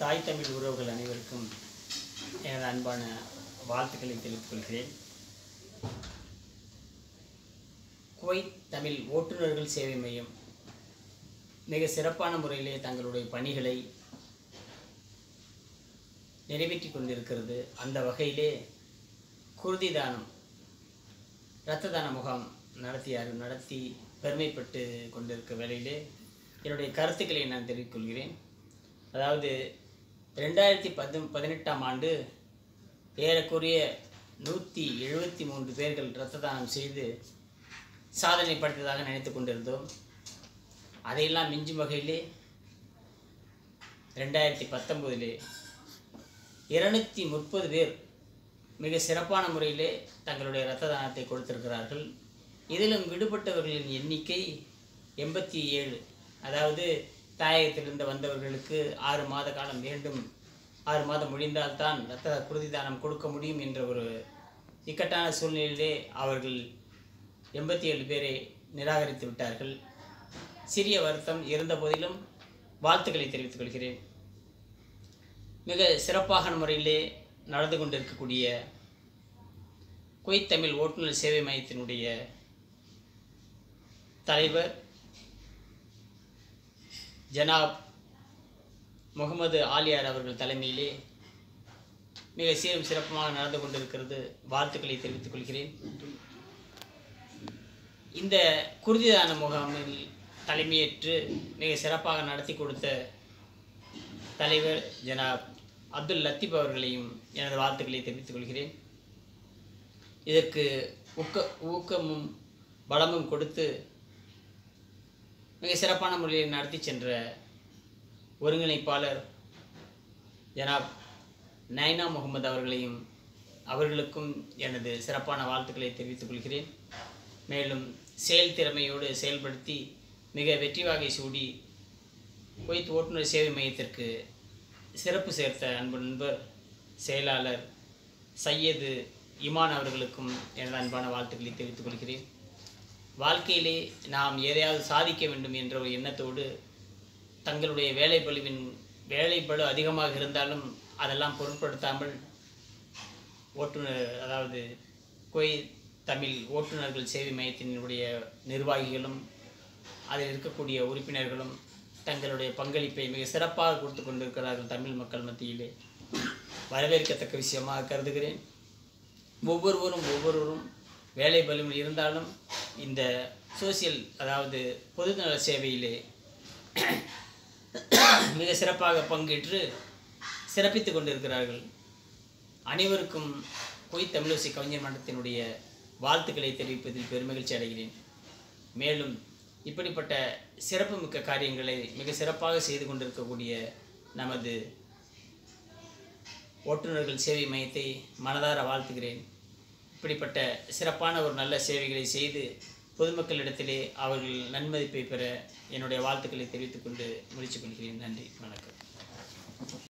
தாய் தமிழ் உறவுகள் அனைவருக்கும் எனது அன்பான வாழ்த்துக்களை தெரிவித்துக் கொள்கிறேன் குவைத் தமிழ் ஓட்டுநர்கள் சேவை மையம் மிக சிறப்பான முறையிலே தங்களுடைய பணிகளை நிறைவேற்றி கொண்டிருக்கிறது அந்த வகையிலே குருதி தானம் இரத்த தான முகாம் நடத்தியார் நடத்தி பெருமைப்பட்டு கொண்டிருக்க வேளையிலே என்னுடைய கருத்துக்களை நான் தெரிவித்துக் கொள்கிறேன் அதாவது ரெண்டாயிரத்தி பத்து பதினெட்டாம் ஆண்டு ஏறக்குறைய நூற்றி எழுபத்தி மூன்று பேர்கள் இரத்த தானம் செய்து சாதனை படைத்ததாக நினைத்து கொண்டிருந்தோம் அதையெல்லாம் மிஞ்சும் வகையிலே ரெண்டாயிரத்தி பத்தொம்போதிலே இருநூத்தி முப்பது பேர் மிக சிறப்பான முறையிலே தங்களுடைய இரத்த தானத்தை கொடுத்திருக்கிறார்கள் இதிலும் விடுபட்டவர்களின் எண்ணிக்கை எண்பத்தி ஏழு அதாவது தாயகத்திலிருந்து வந்தவர்களுக்கு ஆறு மாத காலம் வேண்டும் ஆறு மாதம் முடிந்தால்தான் இரத்த குருதி தானம் கொடுக்க முடியும் என்ற ஒரு இக்கட்டான சூழ்நிலையிலே அவர்கள் எண்பத்தி ஏழு பேரை நிராகரித்து விட்டார்கள் சிறிய வருத்தம் இருந்த போதிலும் வாழ்த்துக்களை தெரிவித்துக் கொள்கிறேன் மிக சிறப்பான முறையிலே நடந்து கொண்டிருக்கக்கூடிய குவைத் தமிழ் ஓட்டுநர் சேவை மையத்தினுடைய தலைவர் ஜனாப் முகமது ஆலியார் அவர்கள் தலைமையிலே மிக சீரும் சிறப்புமாக நடந்து கொண்டிருக்கிறது வாழ்த்துக்களை தெரிவித்துக் கொள்கிறேன் இந்த குருதிதான முகாமில் தலைமையேற்று மிக சிறப்பாக நடத்தி கொடுத்த தலைவர் ஜனாப் அப்துல் லத்தீப் அவர்களையும் எனது வாழ்த்துக்களை தெரிவித்துக் கொள்கிறேன் இதற்கு ஊக்க ஊக்கமும் பலமும் கொடுத்து மிக சிறப்பான முறையில் நடத்தி சென்ற ஒருங்கிணைப்பாளர் ஜனாப் நைனா முகமது அவர்களையும் அவர்களுக்கும் எனது சிறப்பான வாழ்த்துக்களை தெரிவித்துக் கொள்கிறேன் மேலும் செயல் திறமையோடு செயல்படுத்தி மிக வெற்றி வாகை சூடி குவைத் ஓட்டுநர் சேவை மையத்திற்கு சிறப்பு சேர்த்த அன்பு நண்பர் செயலாளர் சையது இமான் அவர்களுக்கும் எனது அன்பான வாழ்த்துக்களை தெரிவித்துக் கொள்கிறேன் வாழ்க்கையிலே நாம் எதையாவது சாதிக்க வேண்டும் என்ற ஒரு எண்ணத்தோடு தங்களுடைய வேலை பளுவின் வேலை பளு அதிகமாக இருந்தாலும் அதெல்லாம் பொருட்படுத்தாமல் ஓட்டுநர் அதாவது கோய் தமிழ் ஓட்டுநர்கள் சேவை மையத்தினுடைய நிர்வாகிகளும் அதில் இருக்கக்கூடிய உறுப்பினர்களும் தங்களுடைய பங்களிப்பை மிக சிறப்பாக கொடுத்து கொண்டிருக்கிறார்கள் தமிழ் மக்கள் மத்தியிலே வரவேற்கத்தக்க விஷயமாக கருதுகிறேன் ஒவ்வொருவரும் ஒவ்வொருவரும் வேலை பலுவில் இருந்தாலும் இந்த சோசியல் அதாவது பொதுநல சேவையிலே மிக சிறப்பாக பங்கேற்று சிறப்பித்து கொண்டிருக்கிறார்கள் அனைவருக்கும் பொய் தமிழோசி கவிஞர் மன்றத்தினுடைய வாழ்த்துக்களை தெரிவிப்பதில் பெருமகிழ்ச்சி அடைகிறேன் மேலும் இப்படிப்பட்ட சிறப்புமிக்க காரியங்களை மிக சிறப்பாக செய்து கொண்டிருக்கக்கூடிய நமது ஓட்டுநர்கள் சேவை மையத்தை மனதார வாழ்த்துகிறேன் இப்படிப்பட்ட சிறப்பான ஒரு நல்ல சேவைகளை செய்து பொதுமக்களிடத்திலே அவர்கள் நன்மதிப்பை பெற என்னுடைய வாழ்த்துக்களை தெரிவித்துக்கொண்டு முடித்துக் கொள்கிறேன் நன்றி வணக்கம்